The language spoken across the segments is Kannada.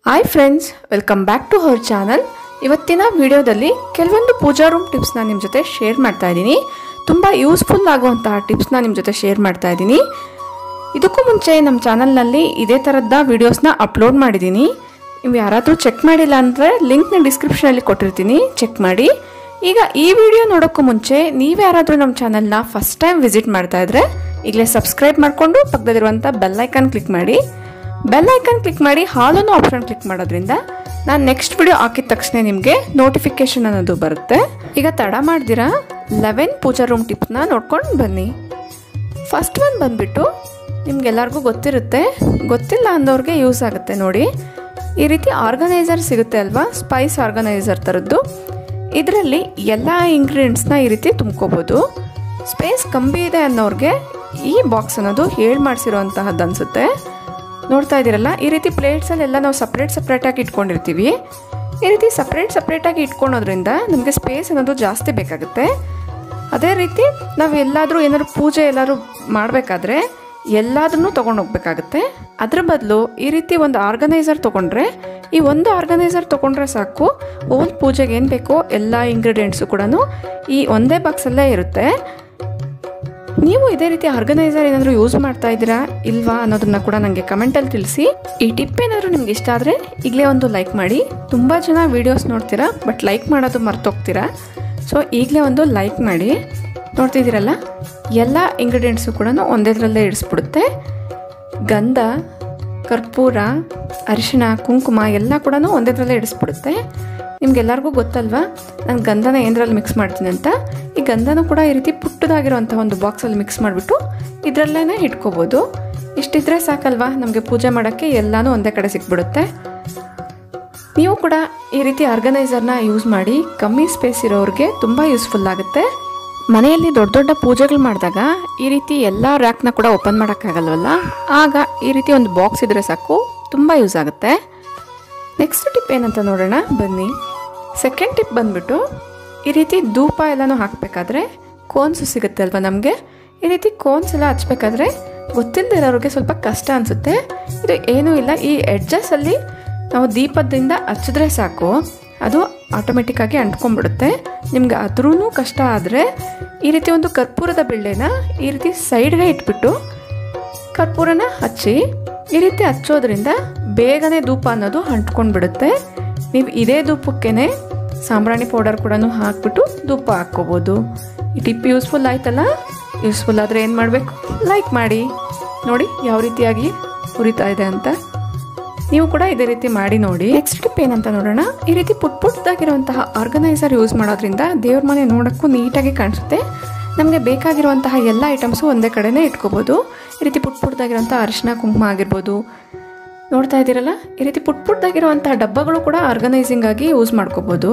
hi friends welcome back to our channel ಇವತ್ತಿನ ವಿಡಿಯೋದಲ್ಲಿ ಕೆಲವೊಂದು ಪೂಜಾ ರೂಮ್ ಟಿಪ್ಸ್ನ ನಿಮ್ಮ ಜೊತೆ ಶೇರ್ ಮಾಡ್ತಾ ಇದ್ದೀನಿ ತುಂಬ ಯೂಸ್ಫುಲ್ ಆಗುವಂತಹ ಟಿಪ್ಸ್ನ ನಿಮ್ಮ ಜೊತೆ ಶೇರ್ ಮಾಡ್ತಾ ಇದ್ದೀನಿ ಇದಕ್ಕೂ ಮುಂಚೆ ನಮ್ಮ ಚಾನಲ್ನಲ್ಲಿ ಇದೇ ಥರದ ವೀಡಿಯೋಸ್ನ ಅಪ್ಲೋಡ್ ಮಾಡಿದ್ದೀನಿ ನೀವು ಯಾರಾದರೂ ಚೆಕ್ ಮಾಡಿಲ್ಲ ಅಂದರೆ ಲಿಂಕ್ನ ಡಿಸ್ಕ್ರಿಪ್ಷನಲ್ಲಿ ಕೊಟ್ಟಿರ್ತೀನಿ ಚೆಕ್ ಮಾಡಿ ಈಗ ಈ ವಿಡಿಯೋ ನೋಡೋಕ್ಕೂ ಮುಂಚೆ ನೀವು ಯಾರಾದರೂ ನಮ್ಮ ಚಾನಲ್ನ ಫಸ್ಟ್ ಟೈಮ್ ವಿಸಿಟ್ ಮಾಡ್ತಾ ಇದ್ರೆ ಈಗಲೇ ಸಬ್ಸ್ಕ್ರೈಬ್ ಮಾಡಿಕೊಂಡು ಪಕ್ಕದಲ್ಲಿರುವಂಥ ಬೆಲ್ ಐಕಾನ್ ಕ್ಲಿಕ್ ಮಾಡಿ ಬೆಲ್ ಐಕಾನ್ ಕ್ಲಿಕ್ ಮಾಡಿ ಹಾಲನ್ನು ಆಪ್ಷನ್ ಕ್ಲಿಕ್ ಮಾಡೋದ್ರಿಂದ ನಾನು ನೆಕ್ಸ್ಟ್ ವಿಡಿಯೋ ಹಾಕಿದ ತಕ್ಷಣ ನಿಮಗೆ ನೋಟಿಫಿಕೇಶನ್ ಅನ್ನೋದು ಬರುತ್ತೆ ಈಗ ತಡ ಮಾಡ್ದಿರಾ ಲೆವೆನ್ ಪೂಜಾ ರೂಮ್ ಟಿಪ್ಸ್ನ ನೋಡ್ಕೊಂಡು ಬನ್ನಿ ಫಸ್ಟ್ ಒನ್ ಬಂದ್ಬಿಟ್ಟು ನಿಮ್ಗೆಲ್ಲರಿಗೂ ಗೊತ್ತಿರುತ್ತೆ ಗೊತ್ತಿಲ್ಲ ಅಂದವ್ರಿಗೆ ಯೂಸ್ ಆಗುತ್ತೆ ನೋಡಿ ಈ ರೀತಿ ಆರ್ಗನೈಸರ್ ಸಿಗುತ್ತೆ ಅಲ್ವಾ ಸ್ಪೈಸ್ ಆರ್ಗನೈಸರ್ ಥರದ್ದು ಇದರಲ್ಲಿ ಎಲ್ಲ ಇಂಗ್ರೀಡಿಯೆಂಟ್ಸ್ನ ಈ ರೀತಿ ತುಂಬ್ಕೋಬೋದು ಸ್ಪೇಸ್ ಕಮ್ಮಿ ಇದೆ ಅನ್ನೋರಿಗೆ ಈ ಬಾಕ್ಸ್ ಅನ್ನೋದು ಹೇಳಿ ಮಾಡಿಸಿರೋಂತಹದ್ದು ಅನಿಸುತ್ತೆ ನೋಡ್ತಾ ಇದ್ದೀರಲ್ಲ ಈ ರೀತಿ ಪ್ಲೇಟ್ಸಲ್ಲಿ ಎಲ್ಲ ನಾವು ಸಪ್ರೇಟ್ ಸಪ್ರೇಟಾಗಿ ಇಟ್ಕೊಂಡಿರ್ತೀವಿ ಈ ರೀತಿ ಸಪ್ರೇಟ್ ಸಪ್ರೇಟಾಗಿ ಇಟ್ಕೊಳೋದ್ರಿಂದ ನಮಗೆ ಸ್ಪೇಸ್ ಅನ್ನೋದು ಜಾಸ್ತಿ ಬೇಕಾಗುತ್ತೆ ಅದೇ ರೀತಿ ನಾವು ಎಲ್ಲಾದರೂ ಏನಾದ್ರು ಪೂಜೆ ಎಲ್ಲಾದರೂ ಮಾಡಬೇಕಾದ್ರೆ ಎಲ್ಲದನ್ನೂ ತೊಗೊಂಡು ಹೋಗ್ಬೇಕಾಗುತ್ತೆ ಅದ್ರ ಬದಲು ಈ ರೀತಿ ಒಂದು ಆರ್ಗನೈಸರ್ ತೊಗೊಂಡ್ರೆ ಈ ಒಂದು ಆರ್ಗನೈಸರ್ ತೊಗೊಂಡ್ರೆ ಸಾಕು ಓಲ್ ಪೂಜೆಗೆ ಏನು ಬೇಕೋ ಎಲ್ಲ ಇಂಗ್ರೀಡಿಯೆಂಟ್ಸು ಕೂಡ ಈ ಒಂದೇ ಬಾಕ್ಸಲ್ಲೇ ಇರುತ್ತೆ ನೀವು ಇದೇ ರೀತಿ ಆರ್ಗನೈಸರ್ ಏನಾದರೂ ಯೂಸ್ ಮಾಡ್ತಾ ಇದ್ದೀರಾ ಇಲ್ವಾ ಅನ್ನೋದನ್ನ ಕೂಡ ನನಗೆ ಕಮೆಂಟಲ್ಲಿ ತಿಳಿಸಿ ಈ ಟಿಪ್ ಏನಾದರೂ ನಿಮ್ಗೆ ಇಷ್ಟ ಆದರೆ ಈಗಲೇ ಒಂದು ಲೈಕ್ ಮಾಡಿ ತುಂಬ ಜನ ವೀಡಿಯೋಸ್ ನೋಡ್ತೀರಾ ಬಟ್ ಲೈಕ್ ಮಾಡೋದು ಮರ್ತೋಗ್ತೀರಾ ಸೊ ಈಗಲೇ ಒಂದು ಲೈಕ್ ಮಾಡಿ ನೋಡ್ತಿದ್ದೀರಲ್ಲ ಎಲ್ಲ ಇಂಗ್ರೀಡಿಯೆಂಟ್ಸು ಕೂಡ ಒಂದೇದ್ರಲ್ಲೇ ಇಡಿಸ್ಬಿಡುತ್ತೆ ಗಂಧ ಕರ್ಪೂರ ಅರಿಶಿಣ ಕುಂಕುಮ ಎಲ್ಲ ಕೂಡ ಒಂದೇದ್ರಲ್ಲೇ ಇಡಿಸ್ಬಿಡುತ್ತೆ ನಿಮ್ಗೆಲ್ಲರಿಗೂ ಗೊತ್ತಲ್ವಾ ನಾನು ಗಂಧನ ಏನರಲ್ಲಿ ಮಿಕ್ಸ್ ಮಾಡ್ತೀನಿ ಅಂತ ಈ ಗಂಧನೂ ಕೂಡ ಈ ರೀತಿ ಪುಟ್ಟದಾಗಿರೋಂಥ ಒಂದು ಬಾಕ್ಸಲ್ಲಿ ಮಿಕ್ಸ್ ಮಾಡಿಬಿಟ್ಟು ಇದರಲ್ಲೇ ಇಟ್ಕೋಬೋದು ಇಷ್ಟಿದ್ರೆ ಸಾಕಲ್ವಾ ನಮಗೆ ಪೂಜೆ ಮಾಡೋಕ್ಕೆ ಎಲ್ಲನೂ ಒಂದೇ ಕಡೆ ಸಿಕ್ಬಿಡುತ್ತೆ ನೀವು ಕೂಡ ಈ ರೀತಿ ಆರ್ಗನೈಸರ್ನ ಯೂಸ್ ಮಾಡಿ ಕಮ್ಮಿ ಸ್ಪೇಸ್ ಇರೋರಿಗೆ ತುಂಬ ಯೂಸ್ಫುಲ್ ಆಗುತ್ತೆ ಮನೆಯಲ್ಲಿ ದೊಡ್ಡ ದೊಡ್ಡ ಪೂಜೆಗಳು ಮಾಡಿದಾಗ ಈ ರೀತಿ ಎಲ್ಲ ರ್ಯಾಕ್ನ ಕೂಡ ಓಪನ್ ಮಾಡೋಕ್ಕಾಗಲ್ವಲ್ಲ ಆಗ ಈ ರೀತಿ ಒಂದು ಬಾಕ್ಸ್ ಇದ್ರೆ ಸಾಕು ತುಂಬ ಯೂಸ್ ಆಗುತ್ತೆ ನೆಕ್ಸ್ಟ್ ಟಿಪ್ ಏನಂತ ನೋಡೋಣ ಬನ್ನಿ ಸೆಕೆಂಡ್ ಟಿಪ್ ಬಂದ್ಬಿಟ್ಟು ಈ ರೀತಿ ಧೂಪ ಎಲ್ಲನೂ ಹಾಕಬೇಕಾದ್ರೆ ಕೋನ್ಸು ಸಿಗುತ್ತೆ ಅಲ್ವಾ ನಮಗೆ ಈ ರೀತಿ ಕೋನ್ಸ್ ಎಲ್ಲ ಹಚ್ಬೇಕಾದ್ರೆ ಗೊತ್ತಿಲ್ಲದೆ ಇರೋರಿಗೆ ಸ್ವಲ್ಪ ಕಷ್ಟ ಅನಿಸುತ್ತೆ ಇದು ಏನೂ ಇಲ್ಲ ಈ ಎಡ್ಜಸ್ಸಲ್ಲಿ ನಾವು ದೀಪದಿಂದ ಹಚ್ಚಿದ್ರೆ ಸಾಕು ಅದು ಆಟೋಮೆಟಿಕ್ಕಾಗಿ ಅಂಟ್ಕೊಂಡ್ಬಿಡುತ್ತೆ ನಿಮ್ಗೆ ಅದ್ರೂ ಕಷ್ಟ ಆದರೆ ಈ ರೀತಿ ಒಂದು ಕರ್ಪೂರದ ಬಿಳ್ಳೆನ ಈ ರೀತಿ ಸೈಡ್ಗೆ ಇಟ್ಬಿಟ್ಟು ಕರ್ಪೂರನ ಹಚ್ಚಿ ಈ ರೀತಿ ಹಚ್ಚೋದ್ರಿಂದ ಬೇಗನೆ ಧೂಪ ಅನ್ನೋದು ಅಂಟ್ಕೊಂಡು ಬಿಡುತ್ತೆ ನೀವು ಇದೇ ಧೂಪಕ್ಕೇ ಸಾಂಬ್ರಾಣಿ ಪೌಡರ್ ಕೂಡ ಹಾಕ್ಬಿಟ್ಟು ಧೂಪ ಹಾಕ್ಕೋಬೋದು ಈ ಟಿಪ್ ಯೂಸ್ಫುಲ್ ಆಯ್ತಲ್ಲ ಯೂಸ್ಫುಲ್ ಆದರೆ ಏನು ಮಾಡಬೇಕು ಲೈಕ್ ಮಾಡಿ ನೋಡಿ ಯಾವ ರೀತಿಯಾಗಿ ಉರಿತಾ ಇದೆ ಅಂತ ನೀವು ಕೂಡ ಇದೇ ರೀತಿ ಮಾಡಿ ನೋಡಿ ನೆಕ್ಸ್ಟ್ ಟಿಪ್ ಏನಂತ ನೋಡೋಣ ಈ ರೀತಿ ಪುಟ್ ಪುಟ್ಟದಾಗಿರುವಂತಹ ಆರ್ಗನೈಸರ್ ಯೂಸ್ ಮಾಡೋದ್ರಿಂದ ದೇವ್ರ ಮನೆ ನೋಡೋಕ್ಕೂ ನೀಟಾಗಿ ಕಾಣಿಸುತ್ತೆ ನಮಗೆ ಬೇಕಾಗಿರುವಂತಹ ಎಲ್ಲ ಐಟಮ್ಸು ಒಂದೇ ಕಡೆನೇ ಇಟ್ಕೋಬೋದು ಈ ರೀತಿ ಪುಟ್ ಪುಟ್ಟದಾಗಿರುವಂಥ ಅರಿಶಿನ ಕುಂಕುಮ ಆಗಿರ್ಬೋದು ನೋಡ್ತಾ ಇದ್ದೀರಲ್ಲ ಈ ರೀತಿ ಪುಟ್ ಪುಟ್ಟದಾಗಿರುವಂತಹ ಡಬ್ಬಗಳು ಕೂಡ ಆರ್ಗನೈಸಿಂಗ್ ಆಗಿ ಯೂಸ್ ಮಾಡ್ಕೋಬೋದು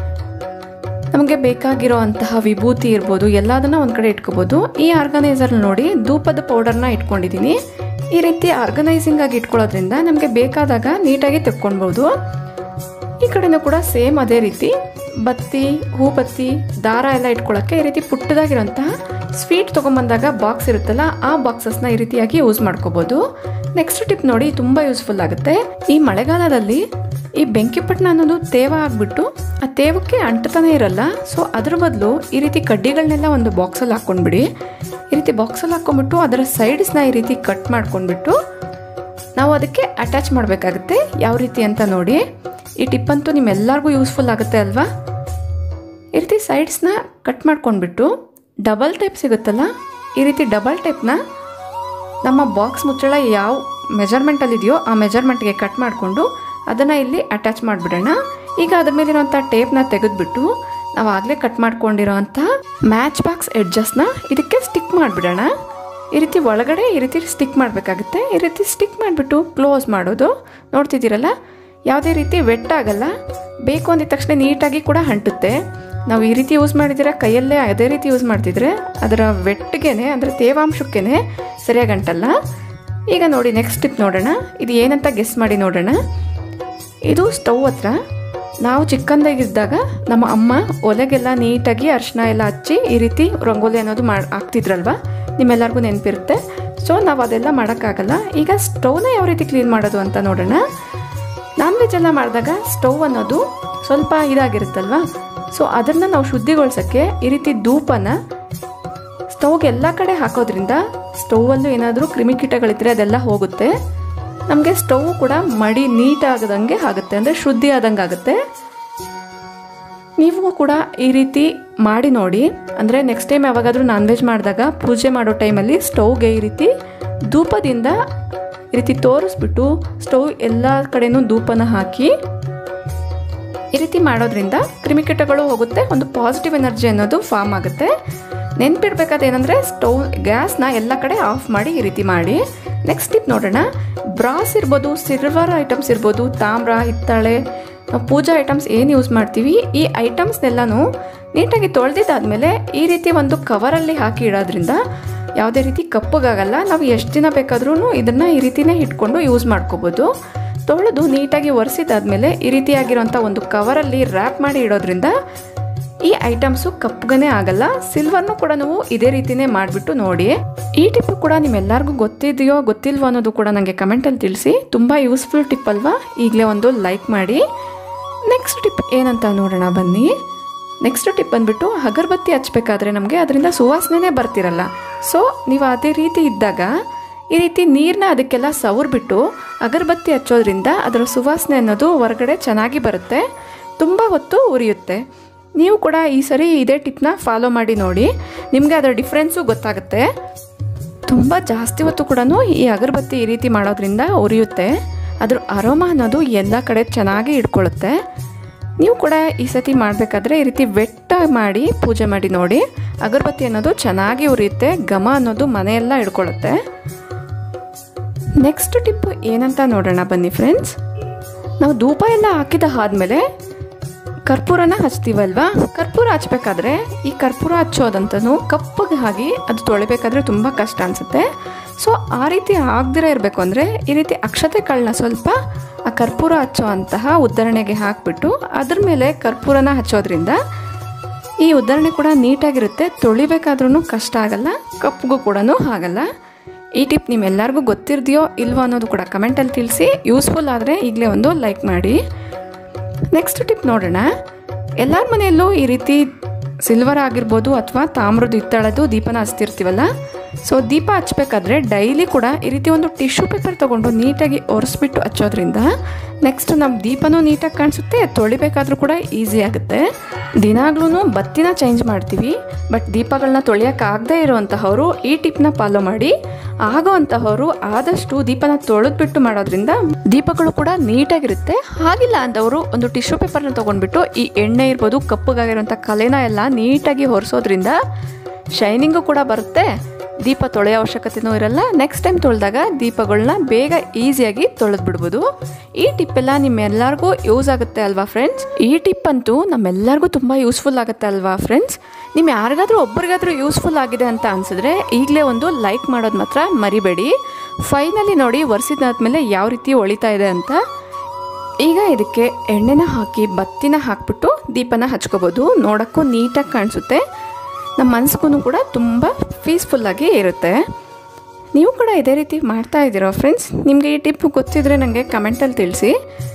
ನಮಗೆ ಬೇಕಾಗಿರೋ ಅಂತಹ ವಿಭೂತಿ ಇರ್ಬೋದು ಎಲ್ಲದನ್ನ ಒಂದು ಕಡೆ ಇಟ್ಕೋಬೋದು ಈ ಆರ್ಗನೈಸರ್ ನೋಡಿ ಧೂಪದ ಪೌಡರ್ನ ಇಟ್ಕೊಂಡಿದ್ದೀನಿ ಈ ರೀತಿ ಆರ್ಗನೈಸಿಂಗ್ ಆಗಿ ಇಟ್ಕೊಳ್ಳೋದ್ರಿಂದ ನಮಗೆ ಬೇಕಾದಾಗ ನೀಟಾಗಿ ತೆಕ್ಕೊಳ್ಬೋದು ಈ ಕಡೆನೂ ಕೂಡ ಸೇಮ್ ಅದೇ ರೀತಿ ಬತ್ತಿ ಹೂ ಬತ್ತಿ ದಾರ ಎಲ್ಲ ಇಟ್ಕೊಳ್ಳೋಕ್ಕೆ ಈ ರೀತಿ ಪುಟ್ಟದಾಗಿರೋಂತಹ ಸ್ವೀಟ್ ತೊಗೊಂಬಂದಾಗ ಬಾಕ್ಸ್ ಇರುತ್ತಲ್ಲ ಆ ಬಾಕ್ಸಸ್ನ ಈ ರೀತಿಯಾಗಿ ಯೂಸ್ ಮಾಡ್ಕೋಬೋದು ನೆಕ್ಸ್ಟ್ ಟಿಪ್ ನೋಡಿ ತುಂಬ ಯೂಸ್ಫುಲ್ ಆಗುತ್ತೆ ಈ ಮಳೆಗಾಲದಲ್ಲಿ ಈ ಬೆಂಕಿಪಟ್ಟಣ ಅನ್ನೋದು ತೇವ ಆಗಿಬಿಟ್ಟು ಆ ತೇವಕ್ಕೆ ಅಂಟತಾನೆ ಇರಲ್ಲ ಸೊ ಅದ್ರ ಬದಲು ಈ ರೀತಿ ಕಡ್ಡಿಗಳನ್ನೆಲ್ಲ ಒಂದು ಬಾಕ್ಸಲ್ಲಿ ಹಾಕ್ಕೊಂಡ್ಬಿಡಿ ಈ ರೀತಿ ಬಾಕ್ಸಲ್ಲಿ ಹಾಕ್ಕೊಂಡ್ಬಿಟ್ಟು ಅದರ ಸೈಡ್ಸ್ನ ಈ ರೀತಿ ಕಟ್ ಮಾಡ್ಕೊಂಡ್ಬಿಟ್ಟು ನಾವು ಅದಕ್ಕೆ ಅಟ್ಯಾಚ್ ಮಾಡಬೇಕಾಗುತ್ತೆ ಯಾವ ರೀತಿ ಅಂತ ನೋಡಿ ಈ ಟಿಪ್ ಅಂತೂ ನಿಮ್ಮೆಲ್ಲರಿಗೂ ಯೂಸ್ಫುಲ್ ಆಗುತ್ತೆ ಅಲ್ವಾ ಈ ರೀತಿ ಸೈಡ್ಸ್ನ ಕಟ್ ಮಾಡ್ಕೊಂಡ್ಬಿಟ್ಟು ಡಬಲ್ ಟೈಪ್ ಸಿಗುತ್ತಲ್ಲ ಈ ರೀತಿ ಡಬಲ್ ಟೈಪ್ನ ನಮ್ಮ ಬಾಕ್ಸ್ ಮುಚ್ಚಳ ಯಾವ ಮೆಜರ್ಮೆಂಟಲ್ಲಿದೆಯೋ ಆ ಮೆಜರ್ಮೆಂಟ್ಗೆ ಕಟ್ ಮಾಡಿಕೊಂಡು ಅದನ್ನು ಇಲ್ಲಿ ಅಟ್ಯಾಚ್ ಮಾಡಿಬಿಡೋಣ ಈಗ ಅದ್ರ ಮೇಲಿರೋಂಥ ಟೇಪ್ನ ತೆಗೆದುಬಿಟ್ಟು ನಾವು ಆಗಲೇ ಕಟ್ ಮಾಡ್ಕೊಂಡಿರೋಂಥ ಮ್ಯಾಚ್ ಬಾಕ್ಸ್ ಎಡ್ಜಸ್ನ ಇದಕ್ಕೆ ಸ್ಟಿಕ್ ಮಾಡಿಬಿಡೋಣ ಈ ರೀತಿ ಒಳಗಡೆ ಈ ರೀತಿ ಸ್ಟಿಕ್ ಮಾಡಬೇಕಾಗುತ್ತೆ ಈ ರೀತಿ ಸ್ಟಿಕ್ ಮಾಡಿಬಿಟ್ಟು ಕ್ಲೋಸ್ ಮಾಡೋದು ನೋಡ್ತಿದ್ದೀರಲ್ಲ ಯಾವುದೇ ರೀತಿ ವೆಟ್ ಆಗಲ್ಲ ಬೇಕು ಅಂದಿದ ತಕ್ಷಣ ನೀಟಾಗಿ ಕೂಡ ಅಂಟುತ್ತೆ ನಾವು ಈ ರೀತಿ ಯೂಸ್ ಮಾಡಿದರೆ ಕೈಯಲ್ಲೇ ಅದೇ ರೀತಿ ಯೂಸ್ ಮಾಡ್ತಿದ್ರೆ ಅದರ ವೆಟ್ಗೆನೆ ಅಂದರೆ ತೇವಾಂಶಕ್ಕೇ ಸರಿಯಾಗಿ ಅಂಟಲ್ಲ ಈಗ ನೋಡಿ ನೆಕ್ಸ್ಟ್ ಟಿಪ್ ನೋಡೋಣ ಇದು ಏನಂತ ಗೆಸ್ ಮಾಡಿ ನೋಡೋಣ ಇದು ಸ್ಟವ್ ಹತ್ರ ನಾವು ಚಿಕ್ಕಂದಾಗಿದ್ದಾಗ ನಮ್ಮ ಅಮ್ಮ ಒಲೆಗೆಲ್ಲ ನೀಟಾಗಿ ಅರಿಶಿನ ಎಲ್ಲ ಹಚ್ಚಿ ಈ ರೀತಿ ರಂಗೋಲಿ ಅನ್ನೋದು ಮಾಡಿ ಹಾಕ್ತಿದ್ರಲ್ವ ನಿಮ್ಮೆಲ್ಲರಿಗೂ ನೆನಪಿರುತ್ತೆ ಸೊ ನಾವು ಅದೆಲ್ಲ ಮಾಡೋಕ್ಕಾಗಲ್ಲ ಈಗ ಸ್ಟವ್ನ ಯಾವ ರೀತಿ ಕ್ಲೀನ್ ಮಾಡೋದು ಅಂತ ನೋಡೋಣ ನಾನ್ ವೆಜ್ ಎಲ್ಲ ಮಾಡಿದಾಗ ಸ್ಟವ್ ಅನ್ನೋದು ಸ್ವಲ್ಪ ಇದಾಗಿರುತ್ತಲ್ವಾ ಸೊ ಅದನ್ನು ನಾವು ಶುದ್ಧಿಗೊಳಿಸೋಕ್ಕೆ ಈ ರೀತಿ ಧೂಪನ ಸ್ಟವ್ಗೆ ಎಲ್ಲ ಕಡೆ ಹಾಕೋದ್ರಿಂದ ಸ್ಟೌವಲ್ಲೂ ಏನಾದರೂ ಕ್ರಿಮಿಕೀಟಗಳಿದ್ರೆ ಅದೆಲ್ಲ ಹೋಗುತ್ತೆ ನಮಗೆ ಸ್ಟವ್ ಕೂಡ ಮಡಿ ನೀಟ್ ಆಗದಂಗೆ ಆಗುತ್ತೆ ಅಂದರೆ ಶುದ್ಧಿ ಆದಂಗೆ ಆಗುತ್ತೆ ನೀವು ಕೂಡ ಈ ರೀತಿ ಮಾಡಿ ನೋಡಿ ಅಂದರೆ ನೆಕ್ಸ್ಟ್ ಟೈಮ್ ಯಾವಾಗಾದರೂ ನಾನ್ ವೆಜ್ ಮಾಡಿದಾಗ ಪೂಜೆ ಮಾಡೋ ಟೈಮಲ್ಲಿ ಸ್ಟವ್ಗೆ ಈ ರೀತಿ ಧೂಪದಿಂದ ಈ ರೀತಿ ತೋರಿಸ್ಬಿಟ್ಟು ಸ್ಟವ್ ಎಲ್ಲ ಕಡೆನೂ ಧೂಪನ ಹಾಕಿ ಈ ರೀತಿ ಮಾಡೋದ್ರಿಂದ ಕ್ರಿಮಿಕೀಟಗಳು ಹೋಗುತ್ತೆ ಒಂದು ಪಾಸಿಟಿವ್ ಎನರ್ಜಿ ಅನ್ನೋದು ಫಾರ್ಮ್ ಆಗುತ್ತೆ ನೆನ್ಪಿಡ್ಬೇಕಾದ ಏನಂದರೆ ಸ್ಟವ್ ಗ್ಯಾಸ್ನ ಎಲ್ಲ ಕಡೆ ಆಫ್ ಮಾಡಿ ಈ ರೀತಿ ಮಾಡಿ ನೆಕ್ಸ್ಟ್ ಟಿಪ್ ನೋಡೋಣ ಬ್ರಾಸ್ ಇರ್ಬೋದು ಸಿಲ್ವರ್ ಐಟಮ್ಸ್ ಇರ್ಬೋದು ತಾಮ್ರ ಹಿತ್ತಾಳೆ ನಾವು ಪೂಜಾ ಐಟಮ್ಸ್ ಏನು ಯೂಸ್ ಮಾಡ್ತೀವಿ ಈ ಐಟಮ್ಸ್ನೆಲ್ಲನೂ ನೀಟಾಗಿ ತೊಳೆದಿದ್ದಾದಮೇಲೆ ಈ ರೀತಿ ಒಂದು ಕವರಲ್ಲಿ ಹಾಕಿ ಇಡೋದ್ರಿಂದ ಯಾವುದೇ ರೀತಿ ಕಪ್ಪಗಾಗಲ್ಲ ನಾವು ಎಷ್ಟು ದಿನ ಬೇಕಾದ್ರೂ ಇದನ್ನು ಈ ರೀತಿನೇ ಇಟ್ಕೊಂಡು ಯೂಸ್ ಮಾಡ್ಕೋಬೋದು ತೊಳೆದು ನೀಟಾಗಿ ಒರೆಸಿದಾದ್ಮೇಲೆ ಈ ರೀತಿಯಾಗಿರೋಂಥ ಒಂದು ಕವರಲ್ಲಿ ರ್ಯಾಪ್ ಮಾಡಿ ಇಡೋದ್ರಿಂದ ಈ ಐಟಮ್ಸು ಕಪ್ಪಗನೇ ಆಗಲ್ಲ ಸಿಲ್ವರ್ನು ಕೂಡ ನೀವು ಇದೇ ರೀತಿನೇ ಮಾಡಿಬಿಟ್ಟು ನೋಡಿ ಈ ಟಿಪ್ ಕೂಡ ನಿಮ್ಮೆಲ್ಲರಿಗೂ ಗೊತ್ತಿದೆಯೋ ಗೊತ್ತಿಲ್ವೋ ಅನ್ನೋದು ಕೂಡ ನನಗೆ ಕಮೆಂಟಲ್ಲಿ ತಿಳಿಸಿ ತುಂಬ ಯೂಸ್ಫುಲ್ ಟಿಪ್ ಅಲ್ವಾ ಈಗಲೇ ಒಂದು ಲೈಕ್ ಮಾಡಿ ನೆಕ್ಸ್ಟ್ ಟಿಪ್ ಏನಂತ ನೋಡೋಣ ಬನ್ನಿ ನೆಕ್ಸ್ಟ್ ಟಿಪ್ ಬಂದ್ಬಿಟ್ಟು ಅಗರಬತ್ತಿ ಹಚ್ಬೇಕಾದ್ರೆ ನಮಗೆ ಅದರಿಂದ ಸುವಾಸನೆ ಬರ್ತಿರಲ್ಲ ಸೊ ನೀವು ಅದೇ ರೀತಿ ಇದ್ದಾಗ ಈ ರೀತಿ ನೀರನ್ನ ಅದಕ್ಕೆಲ್ಲ ಸವರ್ಬಿಟ್ಟು ಅಗರಬತ್ತಿ ಹಚ್ಚೋದ್ರಿಂದ ಅದರ ಸುವಾಸನೆ ಅನ್ನೋದು ಹೊರಗಡೆ ಚೆನ್ನಾಗಿ ಬರುತ್ತೆ ತುಂಬ ಹೊತ್ತು ಉರಿಯುತ್ತೆ ನೀವು ಕೂಡ ಈ ಸರಿ ಇದೇ ಟಿಪ್ನ ಫಾಲೋ ಮಾಡಿ ನೋಡಿ ನಿಮಗೆ ಅದರ ಡಿಫ್ರೆನ್ಸು ಗೊತ್ತಾಗುತ್ತೆ ತುಂಬ ಜಾಸ್ತಿ ಹೊತ್ತು ಕೂಡ ಈ ಅಗರಬತ್ತಿ ಈ ರೀತಿ ಮಾಡೋದ್ರಿಂದ ಉರಿಯುತ್ತೆ ಅದ್ರ ಅರೋಮ ಅನ್ನೋದು ಎಲ್ಲ ಕಡೆ ಚೆನ್ನಾಗಿ ಇಟ್ಕೊಳ್ಳುತ್ತೆ ನೀವು ಕೂಡ ಈ ಸತಿ ಮಾಡಬೇಕಾದ್ರೆ ಈ ರೀತಿ ವೆಟ್ಟ ಮಾಡಿ ಪೂಜೆ ಮಾಡಿ ನೋಡಿ ಅಗರಬತ್ತಿ ಅನ್ನೋದು ಚೆನ್ನಾಗಿ ಉರಿಯುತ್ತೆ ಘಮ ಅನ್ನೋದು ಮನೆಯೆಲ್ಲ ಇಡ್ಕೊಳ್ಳುತ್ತೆ ನೆಕ್ಸ್ಟ್ ಟಿಪ್ ಏನಂತ ನೋಡೋಣ ಬನ್ನಿ ಫ್ರೆಂಡ್ಸ್ ನಾವು ಧೂಪ ಎಲ್ಲ ಹಾಕಿದ ಆದಮೇಲೆ ಕರ್ಪೂರನ ಹಚ್ತೀವಲ್ವಾ ಕರ್ಪೂರ ಹಚ್ಬೇಕಾದ್ರೆ ಈ ಕರ್ಪೂರ ಹಚ್ಚೋದಂತೂ ಕಪ್ಪಗೆ ಆಗಿ ಅದು ತೊಳಿಬೇಕಾದ್ರೆ ತುಂಬ ಕಷ್ಟ ಅನಿಸುತ್ತೆ ಸೊ ಆ ರೀತಿ ಆಗದಿರ ಇರಬೇಕು ಅಂದರೆ ಈ ರೀತಿ ಅಕ್ಷತೆ ಕಾಳನ್ನ ಸ್ವಲ್ಪ ಆ ಕರ್ಪೂರ ಹಚ್ಚೋ ಅಂತಹ ಉದ್ದರಣೆಗೆ ಹಾಕಿಬಿಟ್ಟು ಅದ್ರ ಮೇಲೆ ಕರ್ಪೂರನ ಹಚ್ಚೋದ್ರಿಂದ ಈ ಉದ್ದರಣೆ ಕೂಡ ನೀಟಾಗಿರುತ್ತೆ ತೊಳಿಬೇಕಾದ್ರೂ ಕಷ್ಟ ಆಗಲ್ಲ ಕಪ್ಪಗೂ ಕೂಡ ಆಗಲ್ಲ ಈ ಟಿಪ್ ನಿಮ್ಮೆಲ್ಲರಿಗೂ ಗೊತ್ತಿರ್ದೆಯೋ ಇಲ್ವೋ ಅನ್ನೋದು ಕೂಡ ಕಮೆಂಟಲ್ಲಿ ತಿಳಿಸಿ ಯೂಸ್ಫುಲ್ ಆದರೆ ಈಗಲೇ ಒಂದು ಲೈಕ್ ಮಾಡಿ ನೆಕ್ಸ್ಟ್ ಟಿಪ್ ನೋಡೋಣ ಎಲ್ಲರ ಮನೆಯಲ್ಲೂ ಈ ರೀತಿ ಸಿಲ್ವರ್ ಆಗಿರ್ಬೋದು ಅಥವಾ ತಾಮ್ರದ್ದು ಹಿತ್ತಾಳದ್ದು ದೀಪನ ಹಚ್ತಿರ್ತೀವಲ್ಲ ಸೊ ದೀಪ ಹಚ್ಬೇಕಾದ್ರೆ ಡೈಲಿ ಕೂಡ ಈ ರೀತಿ ಒಂದು ಟಿಶ್ಯೂ ಪೇಪರ್ ತೊಗೊಂಡು ನೀಟಾಗಿ ಒರೆಸ್ಬಿಟ್ಟು ಹಚ್ಚೋದ್ರಿಂದ ನೆಕ್ಸ್ಟ್ ನಮ್ಮ ದೀಪನೂ ನೀಟಾಗಿ ಕಾಣಿಸುತ್ತೆ ತೊಳಿಬೇಕಾದ್ರೂ ಕೂಡ ಈಸಿ ಆಗುತ್ತೆ ದಿನಾಗ್ಲೂ ಬತ್ತಿನ ಚೇಂಜ್ ಮಾಡ್ತೀವಿ ಬಟ್ ದೀಪಗಳನ್ನ ತೊಳೆಯೋಕ್ಕಾಗದೇ ಇರುವಂತಹವರು ಈ ಟಿಪ್ನ ಫಾಲೋ ಮಾಡಿ ಆಗೋ ಅಂತಹವರು ಆದಷ್ಟು ದೀಪನ ತೊಳೆದ್ಬಿಟ್ಟು ಮಾಡೋದ್ರಿಂದ ದೀಪಗಳು ಕೂಡ ನೀಟಾಗಿರುತ್ತೆ ಹಾಗಿಲ್ಲ ಅಂದವರು ಒಂದು ಟಿಶ್ಯೂ ಪೇಪರ್ನ ತೊಗೊಂಡ್ಬಿಟ್ಟು ಈ ಎಣ್ಣೆ ಇರ್ಬೋದು ಕಪ್ಪಗಾಗಿರೋಂಥ ಕಲೆನ ಎಲ್ಲ ನೀಟಾಗಿ ಹೊರಿಸೋದ್ರಿಂದ ಶೈನಿಂಗು ಕೂಡ ಬರುತ್ತೆ ದೀಪ ತೊಳೆಯೋ ಅವಶ್ಯಕತೆನೂ ಇರಲ್ಲ ನೆಕ್ಸ್ಟ್ ಟೈಮ್ ತೊಳೆದಾಗ ದೀಪಗಳನ್ನ ಬೇಗ ಈಸಿಯಾಗಿ ತೊಳೆದು ಬಿಡ್ಬೋದು ಈ ಟಿಪ್ ಎಲ್ಲ ನಿಮ್ಮೆಲ್ಲರಿಗೂ ಯೂಸ್ ಆಗುತ್ತೆ ಅಲ್ವಾ ಫ್ರೆಂಡ್ಸ್ ಈ ಟಿಪ್ ಅಂತೂ ನಮ್ಮೆಲ್ಲರಿಗೂ ತುಂಬ ಯೂಸ್ಫುಲ್ ಆಗುತ್ತೆ ಅಲ್ವಾ ಫ್ರೆಂಡ್ಸ್ ನಿಮ್ಮ ಯಾರಿಗಾದ್ರೂ ಒಬ್ರಿಗಾದ್ರೂ ಯೂಸ್ಫುಲ್ ಆಗಿದೆ ಅಂತ ಅನ್ಸಿದ್ರೆ ಈಗಲೇ ಒಂದು ಲೈಕ್ ಮಾಡೋದು ಮಾತ್ರ ಮರಿಬೇಡಿ ಫೈನಲಿ ನೋಡಿ ಒರೆಸಿದಾದ್ಮೇಲೆ ಯಾವ ರೀತಿ ಹೊಳಿತಾ ಇದೆ ಅಂತ ಈಗ ಇದಕ್ಕೆ ಎಣ್ಣೆನ ಹಾಕಿ ಬತ್ತಿನ ಹಾಕ್ಬಿಟ್ಟು ದೀಪನ ಹಚ್ಕೋಬೋದು ನೋಡೋಕ್ಕೂ ನೀಟಾಗಿ ಕಾಣಿಸುತ್ತೆ ನಮ್ಮ ಮನಸ್ಸಿಗೂ ಕೂಡ ತುಂಬ ಪೀಸ್ಫುಲ್ಲಾಗಿ ಇರುತ್ತೆ ನೀವು ಕೂಡ ಇದೇ ರೀತಿ ಮಾಡ್ತಾ ಇದ್ದೀರೋ ಫ್ರೆಂಡ್ಸ್ ನಿಮಗೆ ಈ ಟಿಪ್ ಗೊತ್ತಿದ್ರೆ ನನಗೆ ಕಮೆಂಟಲ್ಲಿ ತಿಳಿಸಿ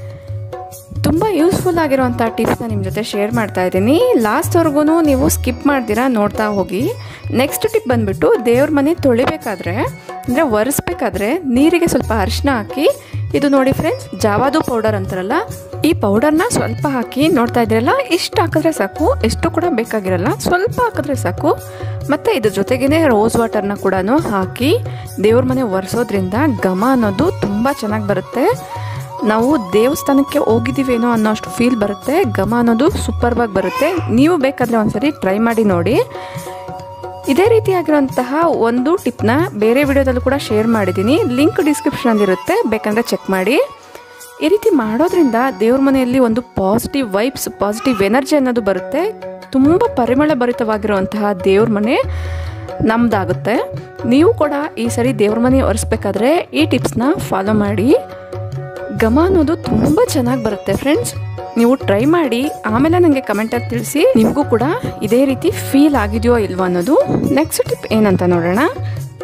ತುಂಬ ಯೂಸ್ಫುಲ್ ಆಗಿರೋಂಥ ಟಿಪ್ಸ್ನ ನಿಮ್ಮ ಜೊತೆ ಶೇರ್ ಮಾಡ್ತಾ ಇದ್ದೀನಿ ಲಾಸ್ಟ್ವರೆಗೂ ನೀವು ಸ್ಕಿಪ್ ಮಾಡ್ದಿರಾ ನೋಡ್ತಾ ಹೋಗಿ ನೆಕ್ಸ್ಟ್ ಟಿಪ್ ಬಂದುಬಿಟ್ಟು ದೇವ್ರ ಮನೆ ತೊಳಿಬೇಕಾದ್ರೆ ಅಂದರೆ ಒರೆಸ್ಬೇಕಾದ್ರೆ ನೀರಿಗೆ ಸ್ವಲ್ಪ ಅರಿಶಿನ ಹಾಕಿ ಇದು ನೋಡಿ ಫ್ರೆಂಡ್ಸ್ ಜಾವಾದು ಪೌಡರ್ ಅಂತಾರಲ್ಲ ಈ ಪೌಡರ್ನ ಸ್ವಲ್ಪ ಹಾಕಿ ನೋಡ್ತಾ ಇದ್ದೀರಲ್ಲ ಇಷ್ಟು ಹಾಕಿದ್ರೆ ಸಾಕು ಎಷ್ಟು ಕೂಡ ಬೇಕಾಗಿರಲ್ಲ ಸ್ವಲ್ಪ ಹಾಕಿದ್ರೆ ಸಾಕು ಮತ್ತು ಇದ್ರ ಜೊತೆಗೇ ರೋಸ್ ವಾಟರ್ನ ಕೂಡ ಹಾಕಿ ದೇವ್ರ ಮನೆ ಒರೆಸೋದ್ರಿಂದ ಘಮ ಅನ್ನೋದು ತುಂಬ ಚೆನ್ನಾಗಿ ಬರುತ್ತೆ ನಾವು ದೇವಸ್ಥಾನಕ್ಕೆ ಹೋಗಿದ್ದೀವೇನೋ ಅನ್ನೋ ಅಷ್ಟು ಫೀಲ್ ಬರುತ್ತೆ ಘಮ ಅನ್ನೋದು ಸೂಪರ್ವಾಗಿ ಬರುತ್ತೆ ನೀವು ಬೇಕಾದರೆ ಒಂದ್ಸರಿ ಟ್ರೈ ಮಾಡಿ ನೋಡಿ ಇದೇ ರೀತಿಯಾಗಿರುವಂತಹ ಒಂದು ಟಿಪ್ನ ಬೇರೆ ವಿಡಿಯೋದಲ್ಲೂ ಕೂಡ ಶೇರ್ ಮಾಡಿದ್ದೀನಿ ಲಿಂಕ್ ಡಿಸ್ಕ್ರಿಪ್ಷನಲ್ಲಿರುತ್ತೆ ಬೇಕಂದರೆ ಚೆಕ್ ಮಾಡಿ ಈ ರೀತಿ ಮಾಡೋದ್ರಿಂದ ದೇವ್ರ ಮನೆಯಲ್ಲಿ ಒಂದು ಪಾಸಿಟಿವ್ ವೈಬ್ಸ್ ಪಾಸಿಟಿವ್ ಎನರ್ಜಿ ಅನ್ನೋದು ಬರುತ್ತೆ ತುಂಬ ಪರಿಮಳ ಭರಿತವಾಗಿರುವಂತಹ ದೇವ್ರ ಮನೆ ನಮ್ದಾಗುತ್ತೆ ನೀವು ಕೂಡ ಈ ಸರಿ ದೇವ್ರ ಮನೆ ಒರೆಸ್ಬೇಕಾದ್ರೆ ಈ ಟಿಪ್ಸ್ನ ಫಾಲೋ ಮಾಡಿ ಘಮ ಅನ್ನೋದು ತುಂಬ ಚೆನ್ನಾಗಿ ಬರುತ್ತೆ ಫ್ರೆಂಡ್ಸ್ ನೀವು ಟ್ರೈ ಮಾಡಿ ಆಮೇಲೆ ನನಗೆ ಕಮೆಂಟಲ್ಲಿ ತಿಳಿಸಿ ನಿಮಗೂ ಕೂಡ ಇದೇ ರೀತಿ ಫೀಲ್ ಆಗಿದೆಯೋ ಇಲ್ವೋ ಅನ್ನೋದು ನೆಕ್ಸ್ಟ್ ಟಿಪ್ ಏನಂತ ನೋಡೋಣ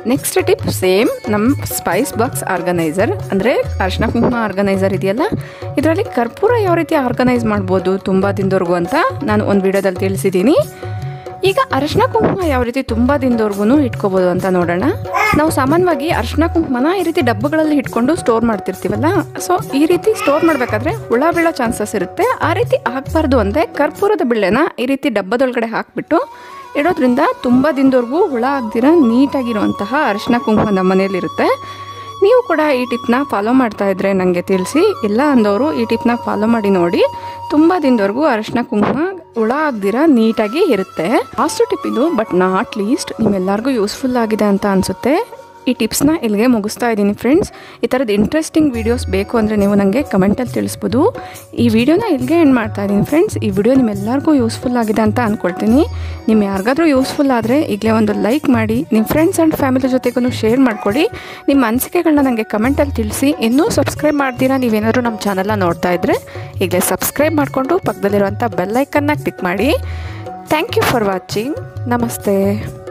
ನೆಕ್ಸ್ಟ್ ಟಿಪ್ ಸೇಮ್ ನಮ್ಮ ಸ್ಪೈಸ್ ಬಾಕ್ಸ್ ಆರ್ಗನೈಸರ್ ಅಂದರೆ ಅರ್ಶಿನ ಕುಂಕುಮ ಆರ್ಗನೈಸರ್ ಇದೆಯಲ್ಲ ಇದರಲ್ಲಿ ಕರ್ಪೂರ ಯಾವ ರೀತಿ ಆರ್ಗನೈಸ್ ಮಾಡ್ಬೋದು ತುಂಬ ದಿನದವರೆಗೂ ಅಂತ ನಾನು ಒಂದು ವಿಡಿಯೋದಲ್ಲಿ ತಿಳಿಸಿದ್ದೀನಿ ಈಗ ಅರಿಶಿನ ಕುಂಕುಮ ಯಾವ ರೀತಿ ತುಂಬ ದಿನದವರೆಗೂ ಇಟ್ಕೋಬೋದು ಅಂತ ನೋಡೋಣ ನಾವು ಸಾಮಾನ್ಯವಾಗಿ ಅರಿಶಿನ ಕುಂಕುಮನ ಈ ರೀತಿ ಡಬ್ಬಗಳಲ್ಲಿ ಇಟ್ಕೊಂಡು ಸ್ಟೋರ್ ಮಾಡ್ತಿರ್ತೀವಲ್ಲ ಸೊ ಈ ರೀತಿ ಸ್ಟೋರ್ ಮಾಡಬೇಕಾದ್ರೆ ಹುಳ ಬೀಳೋ ಚಾನ್ಸಸ್ ಇರುತ್ತೆ ಆ ರೀತಿ ಆಗಬಾರ್ದು ಅಂದರೆ ಕರ್ಪೂರದ ಬಿಳ್ಳೆನ ಈ ರೀತಿ ಡಬ್ಬದೊಳಗಡೆ ಹಾಕಿಬಿಟ್ಟು ಇಡೋದ್ರಿಂದ ತುಂಬ ದಿನದವರೆಗೂ ಹುಳ ಆಗದಿರ ನೀಟಾಗಿರುವಂತಹ ಅರಿಶಿನ ಕುಂಕುಮ ನಮ್ಮ ಮನೆಯಲ್ಲಿರುತ್ತೆ ನೀವು ಕೂಡ ಈ ಟಿಪ್ನ ಫಾಲೋ ಮಾಡ್ತಾ ಇದ್ರೆ ನನಗೆ ತಿಳಿಸಿ ಇಲ್ಲ ಅಂದವರು ಈ ಟಿಪ್ನ ಫಾಲೋ ಮಾಡಿ ನೋಡಿ ತುಂಬ ದಿನದವರೆಗೂ ಅರಿಶಿನ ಕುಂಕುಮ ಹುಳ ಆಗದಿರ ನೀಟಾಗಿ ಇರುತ್ತೆ ಲಾಸ್ಟ್ ಟಿಪ್ ಇದು ಬಟ್ ನಾಟ್ ಲೀಸ್ಟ್ ನಿಮ್ಮೆಲ್ಲರಿಗೂ ಯೂಸ್ಫುಲ್ ಆಗಿದೆ ಅಂತ ಅನಿಸುತ್ತೆ ಈ ಟಿಪ್ಸ್ನ ಇಲ್ಲಿಗೆ ಮುಗಿಸ್ತಾ ಇದ್ದೀನಿ ಫ್ರೆಂಡ್ಸ್ ಈ ಥರದ ಇಂಟ್ರೆಸ್ಟಿಂಗ್ ವೀಡಿಯೋಸ್ ಬೇಕು ಅಂದರೆ ನೀವು ನನಗೆ ಕಮೆಂಟಲ್ಲಿ ತಿಳಿಸ್ಬೋದು ಈ ವಿಡಿಯೋನ ಇಲ್ಲಿಗೆ ಎಂಡ್ ಮಾಡ್ತಾ ಇದ್ದೀನಿ ಫ್ರೆಂಡ್ಸ್ ಈ ವಿಡಿಯೋ ನಿಮ್ಮೆಲ್ಲರಿಗೂ ಯೂಸ್ಫುಲ್ ಆಗಿದೆ ಅಂತ ಅಂದ್ಕೊಳ್ತೀನಿ ನಿಮ್ಮ ಯಾರಿಗಾದ್ರೂ ಯೂಸ್ಫುಲ್ ಆದರೆ ಈಗಲೇ ಒಂದು ಲೈಕ್ ಮಾಡಿ ನಿಮ್ಮ ಫ್ರೆಂಡ್ಸ್ ಆ್ಯಂಡ್ ಫ್ಯಾಮಿಲಿ ಜೊತೆಗೂ ಶೇರ್ ಮಾಡ್ಕೊಳ್ಳಿ ನಿಮ್ಮ ಅನಿಸಿಕೆಗಳನ್ನ ನನಗೆ ಕಮೆಂಟಲ್ಲಿ ತಿಳಿಸಿ ಇನ್ನೂ ಸಬ್ಸ್ಕ್ರೈಬ್ ಮಾಡ್ತೀರಾ ನೀವೇನಾದರೂ ನಮ್ಮ ಚಾನಲ್ನ ನೋಡ್ತಾ ಇದ್ದರೆ ಈಗಲೇ ಸಬ್ಸ್ಕ್ರೈಬ್ ಮಾಡಿಕೊಂಡು ಪಕ್ಕದಲ್ಲಿರುವಂಥ ಬೆಲ್ಲೈಕನ್ನ ಕ್ಲಿಕ್ ಮಾಡಿ ಥ್ಯಾಂಕ್ ಯು ಫಾರ್ ವಾಚಿಂಗ್ ನಮಸ್ತೆ